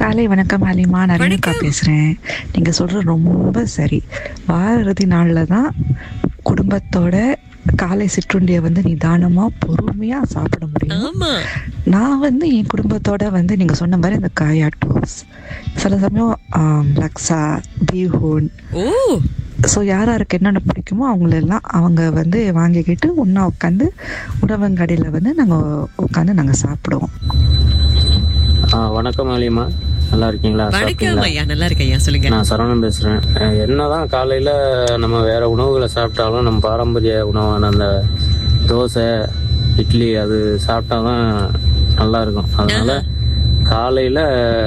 காலை வணக்கம் ஹலிமா நரேனுக்கா வணக்கம். பேசுறேன் நீங்க சொல்ற ரொம்ப சரி வார இறுதி நாள்ல தான் குடும்பத்தோட காலை சிற்றுண்டியை வந்து நிதானமா பொறுமையா சாப்பிட முடியும் ஆமா நான் வந்து என் குடும்பத்தோட வந்து நீங்க சொன்ன மாதிரி இந்த காயா டோஸ் சில சமயம் ஆம், லக்ஸா பீஹூன் ஓ ஸோ யார் யாருக்கு என்னென்ன பிடிக்குமோ அவங்களெல்லாம் அவங்க வந்து வாங்கிக்கிட்டு ஒன்றா உட்காந்து உணவங்கடையில் வந்து நாங்கள் உட்காந்து நாங்கள் சாப்பிடுவோம் ஆ, வணக்கம் அலிமா நல்லா இருக்கீங்களா வணக்கம் சாப்பிட்டீங்களா ஐயா நல்லா இருக்கு ஐயா சொல்லுங்க நான் சரவணன் பேசுறேன் அஹ், என்னதான் காலையில நம்ம வேற உணவுகளை சாப்பிட்டாலும் நம்ம பாரம்பரிய உணவான அந்த தோசை இட்லி அது சாப்பிட்டாதான் நல்லா இருக்கும் அதனால காலையில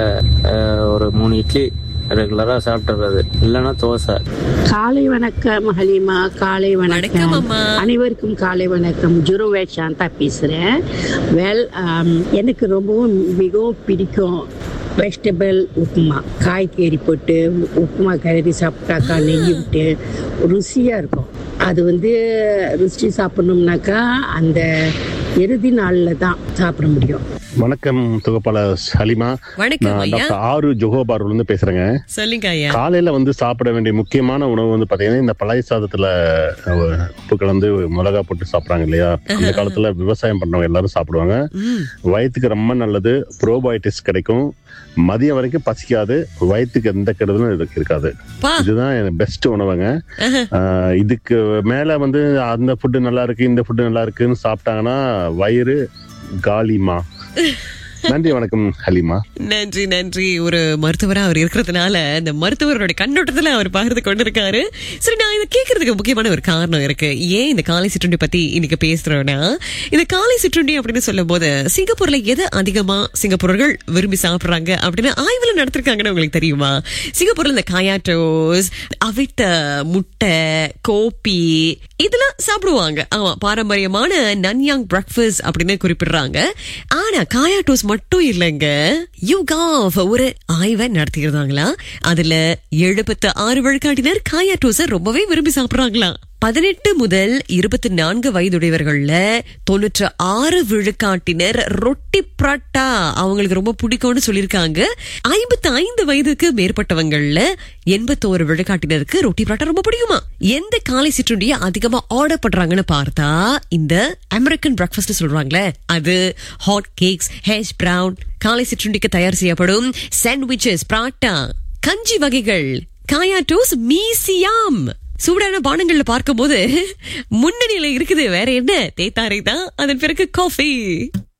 அஹ், ஒரு மூணு இட்லி ரெகுலரா சாப்பிட்டுறது இல்லைன்னா தோசை காலை வணக்கம் ஹலிமா காலை வணக்கம் வணக்கம் அம்மா. அனைவருக்கும் காலை வணக்கம் ஜுருவே சாந்தா பேசுகிறேன் வெல் எனக்கு ரொம்பவும் மிகவும் பிடிக்கும் வெஜிடபிள் உப்புமா காய்கறி போட்டு உப்புமா கிளறி சாப்பிட்டாக்கா நெய் விட்டு ருசியாக இருக்கும் அது வந்து ருசி சாப்பிடணும்னாக்கா அந்த இறுதி நாளில் தான் சாப்பிட முடியும் வணக்கம் தொகுப்பாளர் ஹலிமா வணக்கம் நான் ஐயா டாக்டர் ஆறு ஜோகோபார்ல இருந்து பேசுறேங்க சொல்லுங்க ஐயா காலையில வந்து சாப்பிட வேண்டிய முக்கியமான உணவு வந்து பாத்தீங்கன்னா இந்த பழைய சாதத்துல அஹ், உப்பு கலந்து மிளகா போட்டு சாப்பிடுறாங்க இல்லையா அந்த காலத்துல விவசாயம் பண்றவங்க எல்லாரும் சாப்பிடுவாங்க ம் வயிற்றுக்கு ரொம்ப நல்லது ப்ரோபயோட்டிக்ஸ் கிடைக்கும் மதியம் வரைக்கும் பசிக்காது வயிற்றுக்கு எந்த கெடுதலும் இதுக்கு இருக்காது பா இதுதான் பெஸ்ட் உணவுங்க ஆஹ் இதுக்கு மேல வந்து அந்த ஃபுட்டு நல்லா இருக்கு இந்த ஃபுட்டு நல்லா இருக்குன்னு சாப்பிட்டாங்கன்னா வயிறு காலிமா நன்றி வணக்கம் ஹலிமா நன்றி நன்றி ஒரு மருத்துவரா அவர் இருக்கிறதுனால இந்த மருத்துவரோட கண்ணோட்டத்துல அவர் பகிர்ந்து கொண்டிருக்காரு சரி நான் இதை கேட்கறதுக்கு முக்கியமான ஒரு காரணம் இருக்கு ஏன் இந்த காலை சிற்றுண்டி பத்தி இன்னைக்கு பேசுறோம்னா இந்த காலை சிற்றுண்டி அப்படின்னு சொல்லும் போது சிங்கப்பூர்ல எதை அதிகமா சிங்கப்பூரர்கள் விரும்பி சாப்பிடுறாங்க அப்படின்னு ஆய்வுல நடத்திருக்காங்கன்னு உங்களுக்கு தெரியுமா சிங்கப்பூர்ல இந்த காயாட்டோஸ் அவித்த முட்டை கோப்பி இதெல்லாம் சாப்பிடுவாங்க ஆமா பாரம்பரியமான நன்யாங் பிரேக்ஃபாஸ்ட் அப்படின்னு குறிப்பிடுறாங்க ஆனா காயா டோஸ் மட்டும் இல்லைங்க யூகாஃப் ஒரு ஆய்வை நடத்தியிருந்தாங்களா அதுல எழுபத்து ஆறு விழுக்காட்டினர் காயா டோஸ ரொம்பவே விரும்பி சாப்பிடுறாங்களாம் பதினெட்டு முதல் இருபத்தி நான்கு வயதுடையவர்கள்ல தொண்ணூற்று ஆறு விழுக்காட்டினர் ரொட்டி பராட்டா அவங்களுக்கு ரொம்ப பிடிக்கும்னு சொல்லியிருக்காங்க ஐம்பத்தி ஐந்து வயதுக்கு மேற்பட்டவங்கள்ல எண்பத்தோரு விழுக்காட்டினருக்கு ரொட்டி பராட்டா ரொம்ப பிடிக்குமா எந்த காலை சிற்றுண்டியை அதிகமா ஆர்டர் பண்றாங்கன்னு பார்த்தா இந்த அமெரிக்கன் பிரேக்ஃபாஸ்ட் சொல்றாங்களே அது ஹாட் கேக்ஸ் ஹேஷ் பிரவுன் காலை சிற்றுண்டிக்கு தயார் செய்யப்படும் சாண்ட்விச்சஸ் பராட்டா கஞ்சி வகைகள் காயா டோஸ் மீசியாம் சூடான பானங்கள்ல பார்க்கும்போது முன்னணியில இருக்குது வேற என்ன தேத்தாரை தான் அதன் பிறகு காஃபி